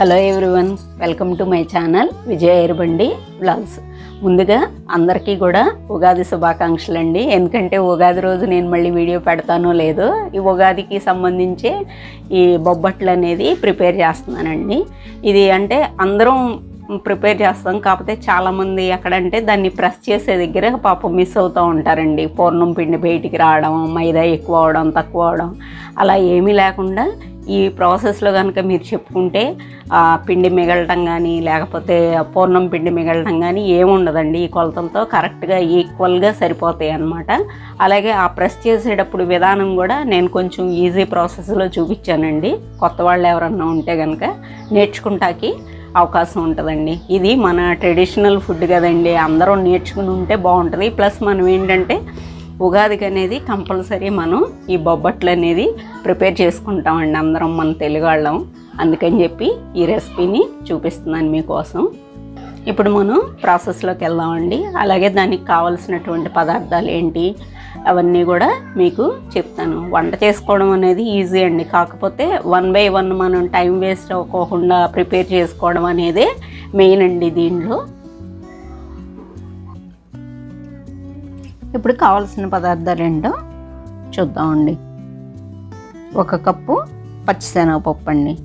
hello everyone welcome to my channel Vijaya Erubandi blogs ముందుగా అందరికీ కూడా ఉగాది శుభాకాంక్షలు అండి ఎందుకంటే ఉగాది రోజు నేను మళ్ళీ వీడియో పెడతానో లేదో ఈ ఉగాదికి సంబంధించి ఈ బొబ్బట్లు అనేది ప్రిపేర్ చేస్తున్నానండి ఇది అంటే అందరం ప్రిపేర్ చేస్తాం కాకపోతే చాలామంది ఎక్కడంటే దాన్ని ప్రెస్ చేసే దగ్గర పాపం మిస్ అవుతూ ఉంటారండి పూర్ణం పిండి బయటికి రావడం మైదా ఎక్కువ అవడం తక్కువ అవడం అలా ఏమీ లేకుండా ఈ ప్రాసెస్లో కనుక మీరు చెప్పుకుంటే ఆ పిండి మిగలటం కానీ లేకపోతే పూర్ణం పిండి మిగలటం కానీ ఏముండదండి ఈ కొలతలతో కరెక్ట్గా ఈక్వల్గా సరిపోతాయి అన్నమాట అలాగే ఆ ప్రెస్ చేసేటప్పుడు విధానం కూడా నేను కొంచెం ఈజీ ప్రాసెస్లో చూపించానండి కొత్త వాళ్ళు ఎవరన్నా ఉంటే కనుక నేర్చుకుంటాకి అవకాశం ఉంటుందండి ఇది మన ట్రెడిషనల్ ఫుడ్ కదండి అందరూ నేర్చుకుని ఉంటే బాగుంటుంది ప్లస్ మనం ఏంటంటే ఉగాదికి అనేది కంపల్సరీ మనం ఈ బొబ్బట్లు అనేది ప్రిపేర్ చేసుకుంటామండి అందరం మన తెలుగు వాళ్ళం అందుకని చెప్పి ఈ రెసిపీని చూపిస్తున్నాను మీకోసం ఇప్పుడు మనం ప్రాసెస్లోకి వెళ్దామండి అలాగే దానికి కావలసినటువంటి పదార్థాలు ఏంటి అవన్నీ కూడా మీకు చెప్తాను వంట చేసుకోవడం అనేది ఈజీ అండి కాకపోతే వన్ బై వన్ మనం టైం వేస్ట్ అవ్వకుండా ప్రిపేర్ చేసుకోవడం అనేది మెయిన్ అండి దీనిలో ఇప్పుడు కావాల్సిన పదార్థాలు ఏంటో చూద్దామండి ఒక కప్పు పచ్చిశనగపప్పు అండి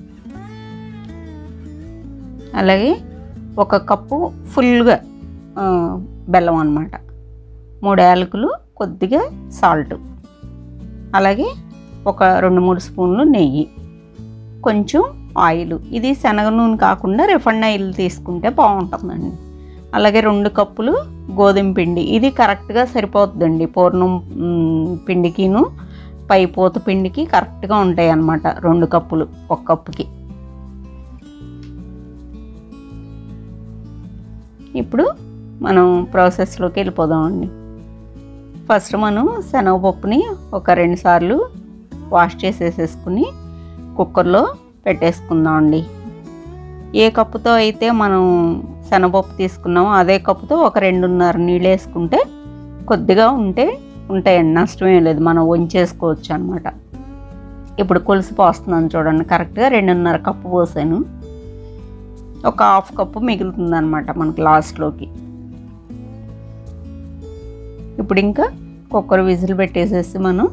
అలాగే ఒక కప్పు ఫుల్గా ఆ, బెల్లం అనమాట మూడు యాలకులు కొద్దిగా సాల్ట్ అలాగే ఒక రెండు మూడు స్పూన్లు నెయ్యి కొంచెం ఆయిల్ ఇది శనగ నూనె కాకుండా రిఫండ్ ఆయిల్ తీసుకుంటే బాగుంటుందండి అలాగే రెండు కప్పులు గోధుమ పిండి ఇది కరెక్ట్గా సరిపోతుందండి పూర్ణం మ్, పిండికిను పై పూత పిండికి కరెక్ట్గా ఉంటాయి అన్నమాట రెండు కప్పులు ఒక కప్పుకి ఇప్పుడు మనం ప్రాసెస్లోకి వెళ్ళిపోదామండి ఫస్ట్ మనం శనగపప్పుని ఒక రెండు సార్లు వాష్ చేసేసేసుకుని కుక్కర్లో పెట్టేసుకుందామండి ఏ కప్పుతో అయితే మనం శనగపప్పు తీసుకున్నామో అదే కప్పుతో ఒక రెండున్నర నీళ్ళు వేసుకుంటే కొద్దిగా ఉంటే ఉంటాయండి నష్టమేం లేదు మనం వంచేసుకోవచ్చు అనమాట ఇప్పుడు కొలిసి పోస్తున్నాను చూడండి కరెక్ట్గా రెండున్నర కప్పు పోసాను ఒక హాఫ్ కప్పు మిగులుతుంది అనమాట మనకి లాస్ట్లోకి ఇప్పుడు ఇంకా కుక్కర్ విజిల్ పెట్టేసేసి మనం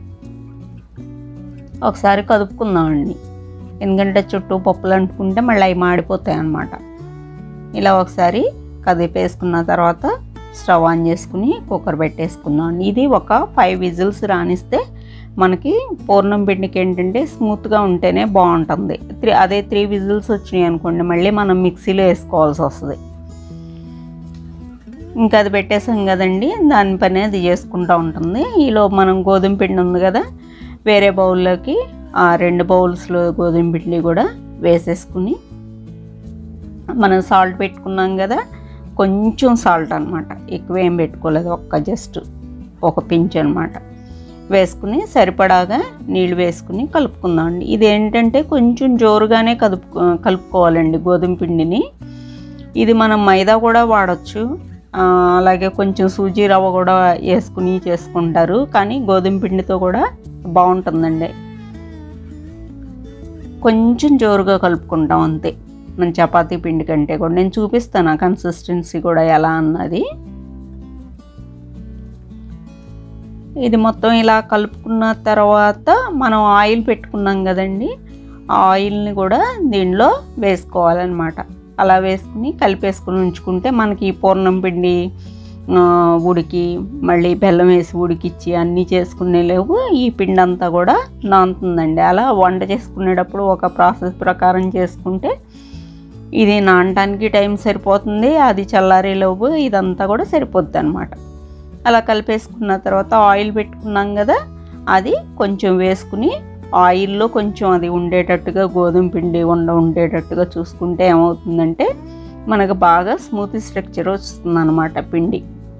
ఒకసారి కదుపుకుందామండి ఎందుకంటే చుట్టూ పప్పులు అంటుకుంటే మళ్ళీ అవి మాడిపోతాయి అన్నమాట ఇలా ఒకసారి కదిపేసుకున్న తర్వాత స్టవ్ ఆన్ చేసుకుని కుక్కర్ పెట్టేసుకుందాం ఇది ఒక ఫైవ్ విజిల్స్ రానిస్తే మనకి పూర్ణం పిండికి ఏంటంటే స్మూత్గా ఉంటేనే బాగుంటుంది త్రీ అదే త్రీ విజిల్స్ వచ్చినాయి అనుకోండి మళ్ళీ మనం మిక్సీలో వేసుకోవాల్సి వస్తుంది ఇంకా అది పెట్టేసాం కదండి దాని పని అది చేసుకుంటూ ఉంటుంది ఈలో మనం గోధుమ పిండి ఉంది కదా వేరే బౌల్లోకి ఆ రెండు బౌల్స్లో గోధుమ పిండి కూడా వేసేసుకుని మనం సాల్ట్ పెట్టుకున్నాం కదా కొంచెం సాల్ట్ అనమాట ఎక్కువ ఏం పెట్టుకోలేదు ఒక్క జస్ట్ ఒక పించ్ అనమాట వేసుకుని సరిపడాగా నీళ్ళు వేసుకుని కలుపుకుందామండి ఇది ఏంటంటే కొంచెం జోరుగానే కలుపు కలుపుకోవాలండి గోధుమ పిండిని ఇది మనం మైదా కూడా వాడచ్చు ఆ, అలాగే కొంచెం సూజీ రవ్వ కూడా వేసుకుని చేసుకుంటారు కానీ గోధుమ పిండితో కూడా బాగుంటుందండి కొంచెం జోరుగా కలుపుకుంటాం అంతే మన చపాతీ పిండి కంటే కూడా నేను చూపిస్తాను ఆ కన్సిస్టెన్సీ కూడా ఎలా అన్నది ఇది మొత్తం ఇలా కలుపుకున్న తర్వాత మనం ఆయిల్ పెట్టుకున్నాం కదండి ఆ ఆయిల్ని కూడా దీనిలో వేసుకోవాలన్నమాట అలా వేసుకుని కలిపేసుకుని ఉంచుకుంటే మనకి ఈ పూర్ణం పిండి ఆ, ఉడికి మళ్ళీ బెల్లం వేసి ఉడికిచ్చి అన్నీ చేసుకునే లేవు ఈ పిండి అంతా కూడా నానుతుందండి అలా వంట చేసుకునేటప్పుడు ఒక ప్రాసెస్ ప్రకారం చేసుకుంటే ఇది నానటానికి టైం సరిపోతుంది అది చల్లారేలోపు ఇదంతా కూడా సరిపోద్ది అనమాట అలా కలిపేసుకున్న తర్వాత ఆయిల్ పెట్టుకున్నాం కదా అది కొంచెం వేసుకుని ఆయిల్లో కొంచెం అది ఉండేటట్టుగా గోధుమ పిండి ఉండ ఉండేటట్టుగా చూసుకుంటే ఏమవుతుందంటే మనకు బాగా స్మూత్ స్ట్రక్చర్ వస్తుంది అనమాట పిండి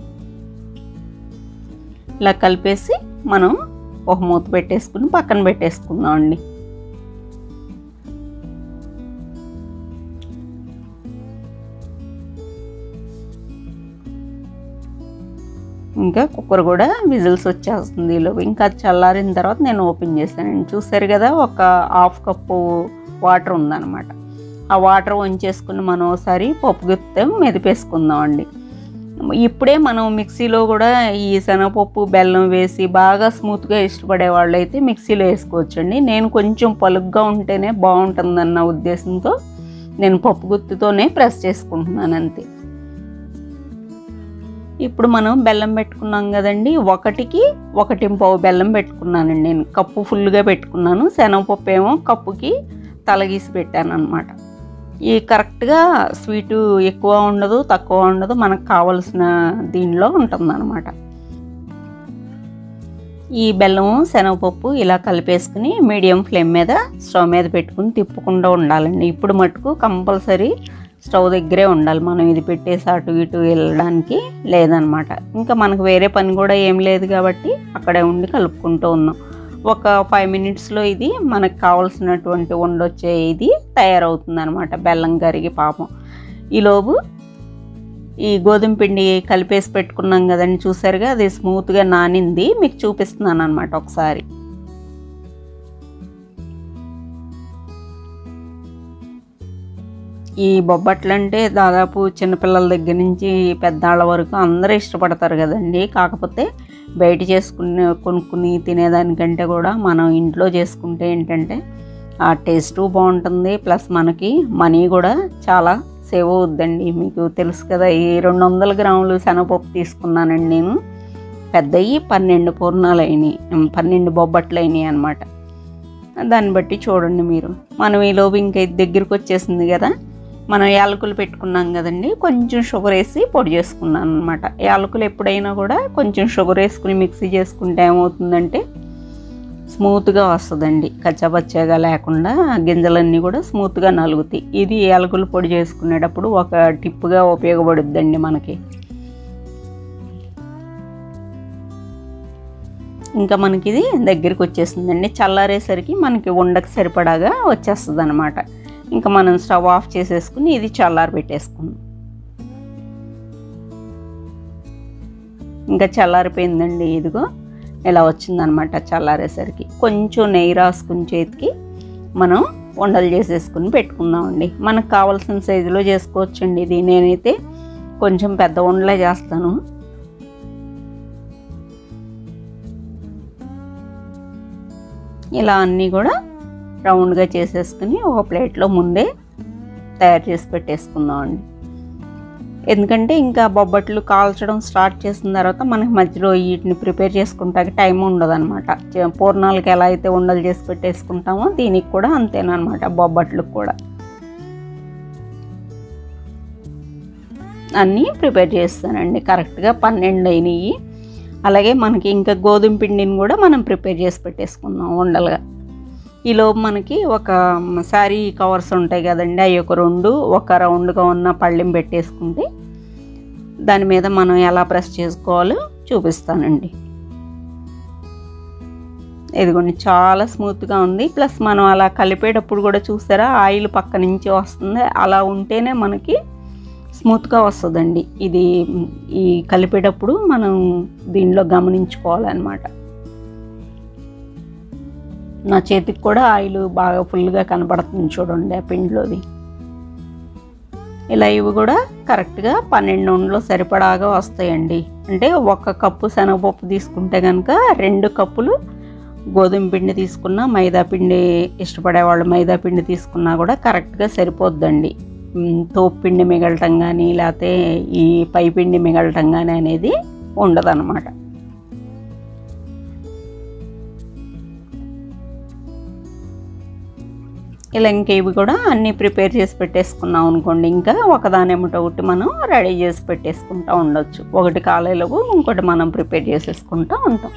ఇలా కలిపేసి మనం ఒక మూత పెట్టేసుకుని పక్కన పెట్టేసుకుందాం అండి ఇంకా కుక్కర్ కూడా విజిల్స్ వచ్చేస్తుంది ఈలోపు ఇంకా అది చల్లారిన తర్వాత నేను ఓపెన్ చేశానండి చూసారు కదా ఒక హాఫ్ కప్పు వాటర్ ఉందన్నమాట ఆ వాటర్ వంచేసుకుని మనం ఒకసారి పప్పు గుత్తం మెదిపేసుకుందామండి ఇప్పుడే మనం మిక్సీలో కూడా ఈ శనగపప్పు బెల్లం వేసి బాగా స్మూత్గా ఇష్టపడే వాళ్ళు అయితే మిక్సీలో వేసుకోవచ్చండి నేను కొంచెం పలుగ్గా ఉంటేనే బాగుంటుందన్న ఉద్దేశంతో నేను పప్పు గుత్తితోనే ప్రెస్ చేసుకుంటున్నాను అంతే ఇప్పుడు మనం బెల్లం పెట్టుకున్నాం కదండి ఒకటికి ఒకటి పావు బెల్లం పెట్టుకున్నానండి నేను కప్పు ఫుల్గా పెట్టుకున్నాను శనగపప్పు ఏమో కప్పుకి తలగీసి పెట్టాను అనమాట ఈ కరెక్ట్గా స్వీటు ఎక్కువ ఉండదు తక్కువ ఉండదు మనకు కావలసిన దీనిలో ఉంటుందన్నమాట ఈ బెల్లం శనగపప్పు ఇలా కలిపేసుకుని మీడియం ఫ్లేమ్ మీద స్టవ్ మీద పెట్టుకుని తిప్పుకుండా ఉండాలండి ఇప్పుడు మటుకు కంపల్సరీ స్టవ్ దగ్గరే ఉండాలి మనం ఇది పెట్టేసి అటు ఇటు వెళ్ళడానికి లేదనమాట ఇంకా మనకు వేరే పని కూడా ఏం లేదు కాబట్టి అక్కడే ఉండి కలుపుకుంటూ ఉన్నాం ఒక ఫైవ్ మినిట్స్లో ఇది మనకు కావాల్సినటువంటి వండొచ్చే ఇది తయారవుతుంది అనమాట బెల్లం కరిగి పాపం ఈలోపు ఈ గోధుమ పిండి కలిపేసి పెట్టుకున్నాం కదండి చూసారుగా అది స్మూత్గా నానింది మీకు చూపిస్తున్నాను అనమాట ఒకసారి ఈ బొబ్బట్లు అంటే దాదాపు చిన్నపిల్లల దగ్గర నుంచి పెద్దాళ్ళ వరకు అందరూ ఇష్టపడతారు కదండి కాకపోతే బయట చేసుకుని కొనుక్కుని తినేదానికంటే కూడా మనం ఇంట్లో చేసుకుంటే ఏంటంటే ఆ టేస్ట్ బాగుంటుంది ప్లస్ మనకి మనీ కూడా చాలా సేవ్ అవుద్దండి మీకు తెలుసు కదా ఈ రెండు వందల గ్రాములు శనగపప్పు తీసుకున్నానండి నేను పెద్దవి పన్నెండు పూర్ణాలు అయినాయి ఉమ్, పన్నెండు బొబ్బట్లు అయినాయి అనమాట దాన్ని బట్టి చూడండి మీరు మనం ఈ లోపు ఇంకా ఇది దగ్గరికి వచ్చేసింది కదా మనం యాలకులు పెట్టుకున్నాం కదండి కొంచెం షుగర్ వేసి పొడి చేసుకున్నాను అనమాట యాలకులు ఎప్పుడైనా కూడా కొంచెం షుగర్ వేసుకుని మిక్సీ చేసుకుంటే ఏమవుతుందంటే స్మూత్గా వస్తుందండి కచ్చాపచ్చాగా లేకుండా గింజలన్నీ కూడా స్మూత్గా నలుగుతాయి ఇది యాలకులు పొడి చేసుకునేటప్పుడు ఒక టిప్గా ఉపయోగపడుద్దండి మనకి ఇంకా మనకి ఇది దగ్గరికి వచ్చేసిందండి చల్లారేసరికి మనకి ఉండకి సరిపడాగా వచ్చేస్తుంది అనమాట ఇంకా మనం స్టవ్ ఆఫ్ చేసేసుకుని ఇది చల్లారి పెట్టేసుకుందాం ఇంకా చల్లారిపోయిందండి ఇదిగో ఇలా వచ్చిందనమాట చల్లారేసరికి కొంచెం నెయ్యి రాసుకుని చేతికి మనం ఉండలు చేసేసుకుని పెట్టుకుందామండి మనకు కావాల్సిన సైజులో చేసుకోవచ్చండి ఇది నేనైతే కొంచెం పెద్ద ఉండలే చేస్తాను ఇలా అన్నీ కూడా రౌండ్గా చేసేసుకుని ఒక ప్లేట్లో ముందే తయారు చేసి పెట్టేసుకుందామండి ఎందుకంటే ఇంకా బొబ్బట్లు కాల్చడం స్టార్ట్ చేసిన తర్వాత మనకి మధ్యలో వీటిని ప్రిపేర్ చేసుకుంటానికి టైం ఉండదు అనమాట పూర్ణాలకి ఎలా అయితే ఉండలు చేసి పెట్టేసుకుంటామో దీనికి కూడా అంతేనమాట బొబ్బట్లకు కూడా అన్నీ ప్రిపేర్ చేస్తానండి కరెక్ట్గా పన్నెండు అయినాయి అలాగే మనకి ఇంకా గోధుమ పిండిని కూడా మనం ప్రిపేర్ చేసి పెట్టేసుకుందాం ఉండలుగా ఈలోపు మనకి ఒక శారీ కవర్స్ ఉంటాయి కదండి అవి ఒక రెండు ఒక రౌండ్గా ఉన్న పళ్ళెం పెట్టేసుకుంటే దాని మీద మనం ఎలా ప్రెస్ చేసుకోవాలో చూపిస్తానండి ఇదిగోండి చాలా స్మూత్గా ఉంది ప్లస్ మనం అలా కలిపేటప్పుడు కూడా చూసారా ఆయిల్ పక్క నుంచి వస్తుంది అలా ఉంటేనే మనకి స్మూత్గా వస్తుందండి ఇది ఈ కలిపేటప్పుడు మనం దీనిలో గమనించుకోవాలన్నమాట నా చేతికి కూడా ఆయిల్ బాగా ఫుల్గా కనపడుతుంది చూడండి ఆ పిండిలోది ఇలా ఇవి కూడా కరెక్ట్గా పన్నెండు ఉండలో సరిపడాగా వస్తాయండి అంటే ఒక కప్పు శనగపప్పు తీసుకుంటే కనుక రెండు కప్పులు గోధుమ పిండి తీసుకున్నా మైదా పిండి ఇష్టపడే వాళ్ళు మైదా పిండి తీసుకున్నా కూడా కరెక్ట్గా సరిపోద్దండి మ్, తోపు పిండి మిగలటం కానీ లేకపోతే ఈ పై పిండి మిగలటం కానీ అనేది ఉండదన్నమాట ఇలా ఇంకా ఇవి కూడా అన్నీ ప్రిపేర్ చేసి పెట్టేసుకున్నాం అనుకోండి ఇంకా ఒకదానేమిటో ఒకటి మనం రెడీ చేసి పెట్టేసుకుంటా ఉండొచ్చు ఒకటి కాలేలోపు ఇంకోటి మనం ప్రిపేర్ చేసేసుకుంటా ఉంటాం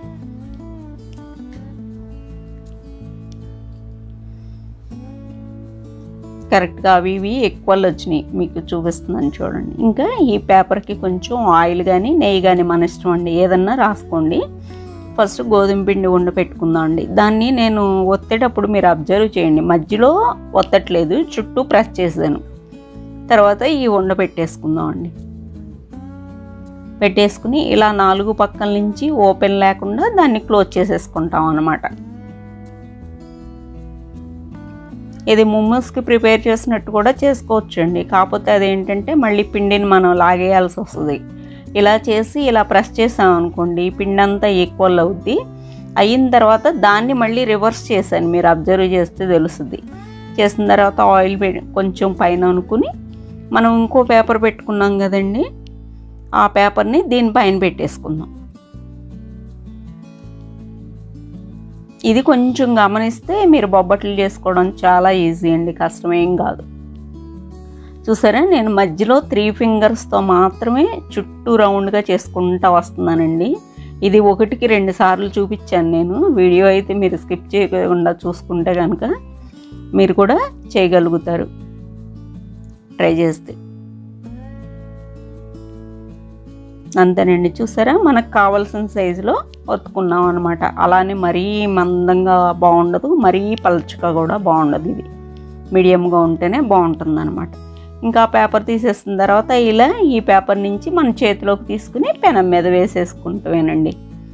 కరెక్ట్గా అవి ఇవి ఎక్కువలు వచ్చినాయి మీకు చూపిస్తున్నాను చూడండి ఇంకా ఈ పేపర్కి కొంచెం ఆయిల్ కానీ నెయ్యి కానీ మన ఇష్టం అండి ఏదన్నా రాసుకోండి ఫస్ట్ గోధుమ పిండి ఉండ పెట్టుకుందాం అండి దాన్ని నేను ఒత్తేటప్పుడు మీరు అబ్జర్వ్ చేయండి మధ్యలో ఒత్తట్లేదు చుట్టూ ప్రెస్ చేసాను తర్వాత ఈ ఉండ పెట్టేసుకుందాం అండి పెట్టేసుకుని ఇలా నాలుగు పక్కల నుంచి ఓపెన్ లేకుండా దాన్ని క్లోజ్ చేసేసుకుంటాం అన్నమాట ఇది ముమ్మస్కి ప్రిపేర్ చేసినట్టు కూడా చేసుకోవచ్చండి కాకపోతే అదేంటంటే మళ్ళీ పిండిని మనం లాగేయాల్సి వస్తుంది ఇలా చేసి ఇలా ప్రెస్ చేసాం అనుకోండి పిండి అంతా ఈక్వల్ అవుద్ది అయిన తర్వాత దాన్ని మళ్ళీ రివర్స్ చేశాను మీరు అబ్జర్వ్ చేస్తే తెలుస్తుంది చేసిన తర్వాత ఆయిల్ పె- కొంచెం పైన అనుకుని మనం ఇంకో పేపర్ పెట్టుకున్నాం కదండి ఆ పేపర్ని దీనిపైన పెట్టేసుకుందాం ఇది కొంచెం గమనిస్తే మీరు బొబ్బట్లు చేసుకోవడం చాలా ఈజీ అండి కష్టమేం కాదు చూసారా నేను మధ్యలో త్రీ ఫింగర్స్తో మాత్రమే చుట్టూ రౌండ్గా చేసుకుంటా వస్తున్నానండి ఇది ఒకటికి రెండు సార్లు చూపించాను నేను వీడియో అయితే మీరు స్కిప్ చేయకుండా చూసుకుంటే కనుక మీరు కూడా చేయగలుగుతారు ట్రై చేస్తే అంతేనండి చూసారా మనకు కావాల్సిన సైజులో ఒత్తుకున్నాం అనమాట అలానే మరీ మందంగా బాగుండదు మరీ పలుచగా కూడా బాగుండదు ఇది మీడియంగా ఉంటేనే బాగుంటుంది అనమాట ఇంకా పేపర్ తీసేసిన తర్వాత ఇలా ఈ పేపర్ నుంచి మన చేతిలోకి తీసుకుని పెనం మీద వేసేసుకుంటామేనండి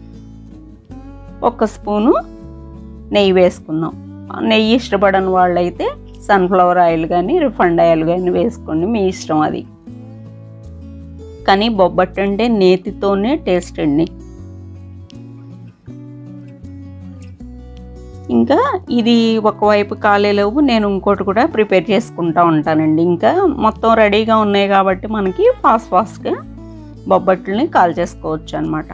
ఒక స్పూను నెయ్యి వేసుకుందాం నెయ్యి ఇష్టపడని వాళ్ళైతే సన్ఫ్లవర్ ఆయిల్ కానీ రిఫండ్ ఆయిల్ కానీ వేసుకోండి మీ ఇష్టం అది కానీ బొబ్బట్టు అంటే నేతితోనే టేస్ట్ అండి ఇంకా ఇది ఒకవైపు కాలేలోపు నేను ఇంకోటి కూడా ప్రిపేర్ చేసుకుంటా ఉంటానండి ఇంకా మొత్తం రెడీగా ఉన్నాయి కాబట్టి మనకి ఫాస్ట్ ఫాస్ట్గా బొబ్బట్లని కాల్ చేసుకోవచ్చు అనమాట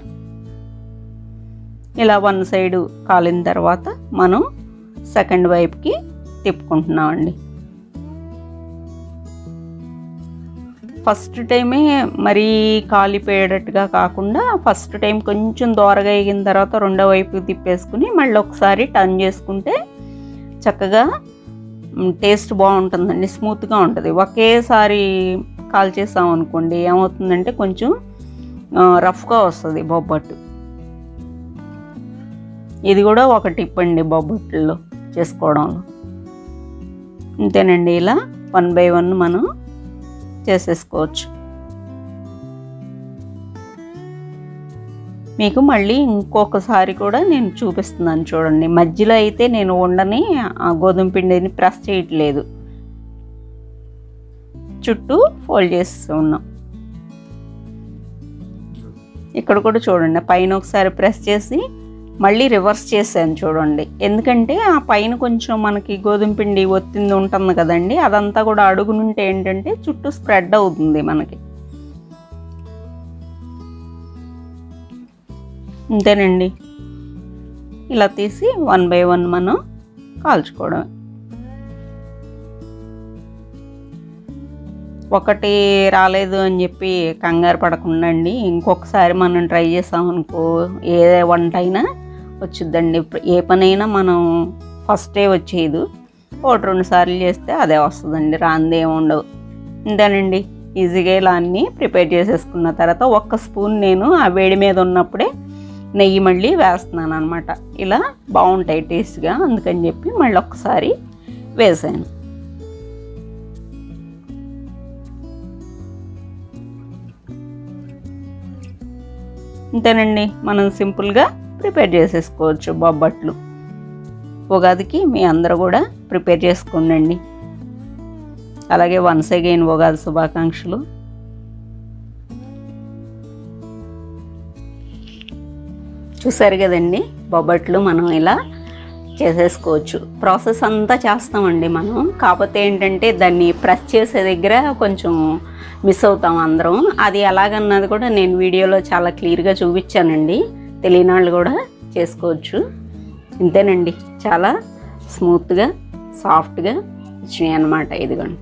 ఇలా వన్ సైడ్ కాలిన తర్వాత మనం సెకండ్ వైపుకి తిప్పుకుంటున్నామండి ఫస్ట్ టైమే మరీ కాలిపోయేటట్టుగా కాకుండా ఫస్ట్ టైం కొంచెం దోరగా ఎగిన తర్వాత రెండో వైపు తిప్పేసుకుని మళ్ళీ ఒకసారి టర్న్ చేసుకుంటే చక్కగా మ్, టేస్ట్ బాగుంటుందండి స్మూత్గా ఉంటుంది ఒకేసారి కాల్ చేసాం అనుకోండి ఏమవుతుందంటే కొంచెం ఆ, రఫ్గా వస్తుంది బొబ్బట్టు ఇది కూడా ఒక టిప్ అండి బొబ్బట్లో చేసుకోవడంలో అంతేనండి ఇలా వన్ బై వన్ మనం చేసేసుకోవచ్చు మీకు మళ్ళీ ఇంకొకసారి కూడా నేను చూపిస్తున్నాను చూడండి మధ్యలో అయితే నేను ఉండని ఆ గోధుమ పిండిని ప్రెస్ చేయట్లేదు చుట్టూ ఫోల్డ్ చేస్తూ ఉన్నాం ఇక్కడ కూడా చూడండి పైన ఒకసారి ప్రెస్ చేసి మళ్ళీ రివర్స్ చేశాను చూడండి ఎందుకంటే ఆ పైన కొంచెం మనకి గోధుమ పిండి ఒత్తింది ఉంటుంది కదండి అదంతా కూడా అడుగునుంటే ఏంటంటే చుట్టూ స్ప్రెడ్ అవుతుంది మనకి అంతేనండి ఇలా తీసి వన్ బై వన్ మనం కాల్చుకోవడమే ఒకటి రాలేదు అని చెప్పి కంగారు పడకుండా అండి ఇంకొకసారి మనం ట్రై చేసామనుకో ఏ వంట అయినా వచ్చిద్దండి ఇప్పుడు ఏ పనైనా మనం ఫస్టే వచ్చేది ఒకటి రెండు సార్లు చేస్తే అదే వస్తుందండి రాంది ఏమి ఉండవు ఇంతేనండి ఈజీగా ఇలా అన్నీ ప్రిపేర్ చేసేసుకున్న తర్వాత ఒక్క స్పూన్ నేను ఆ వేడి మీద ఉన్నప్పుడే నెయ్యి మళ్ళీ వేస్తున్నాను అనమాట ఇలా బాగుంటాయి టేస్ట్గా అందుకని చెప్పి మళ్ళీ ఒక్కసారి వేసాను అంతేనండి మనం సింపుల్గా ప్రిపేర్ చేసేసుకోవచ్చు బొబ్బట్లు ఉగాదికి మీ అందరూ కూడా ప్రిపేర్ చేసుకోండి అలాగే వన్స్ అగైన్ ఉగాది శుభాకాంక్షలు చూసారు కదండి బొబ్బట్లు మనం ఇలా చేసేసుకోవచ్చు ప్రాసెస్ అంతా చేస్తామండి మనం కాకపోతే ఏంటంటే దాన్ని ప్రెస్ చేసే దగ్గర కొంచెం మిస్ అవుతాం అందరం అది ఎలాగన్నది కూడా నేను వీడియోలో చాలా క్లియర్గా చూపించానండి తెలియని వాళ్ళు కూడా చేసుకోవచ్చు ఇంతేనండి చాలా స్మూత్గా సాఫ్ట్గా వచ్చినాయి అన్నమాట ఇదిగోండి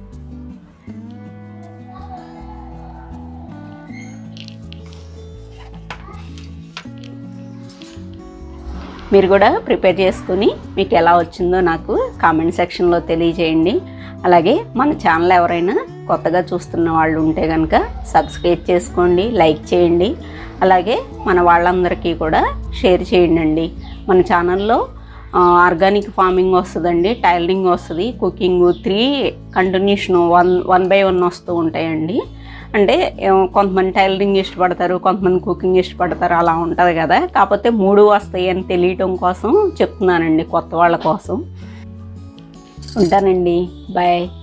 మీరు కూడా ప్రిపేర్ చేసుకుని మీకు ఎలా వచ్చిందో నాకు కామెంట్ సెక్షన్లో తెలియజేయండి అలాగే మన ఛానల్ ఎవరైనా కొత్తగా చూస్తున్న వాళ్ళు ఉంటే కనుక సబ్స్క్రైబ్ చేసుకోండి లైక్ చేయండి అలాగే మన వాళ్ళందరికీ కూడా షేర్ చేయండి అండి మన ఛానల్లో ఆర్గానిక్ ఫార్మింగ్ వస్తుందండి టైలరింగ్ వస్తుంది cooking three continuation one one by one వస్తూ ఉంటాయండి అంటే ఏం, కొంతమంది టైలరింగ్ ఇష్టపడతారు కొంతమంది కుకింగ్ ఇష్టపడతారు అలా ఉంటుంది కదా కాకపోతే మూడు వస్తాయి అని తెలియటం కోసం చెప్తున్నానండి కొత్త వాళ్ళ కోసం ఉంటానండి బాయ్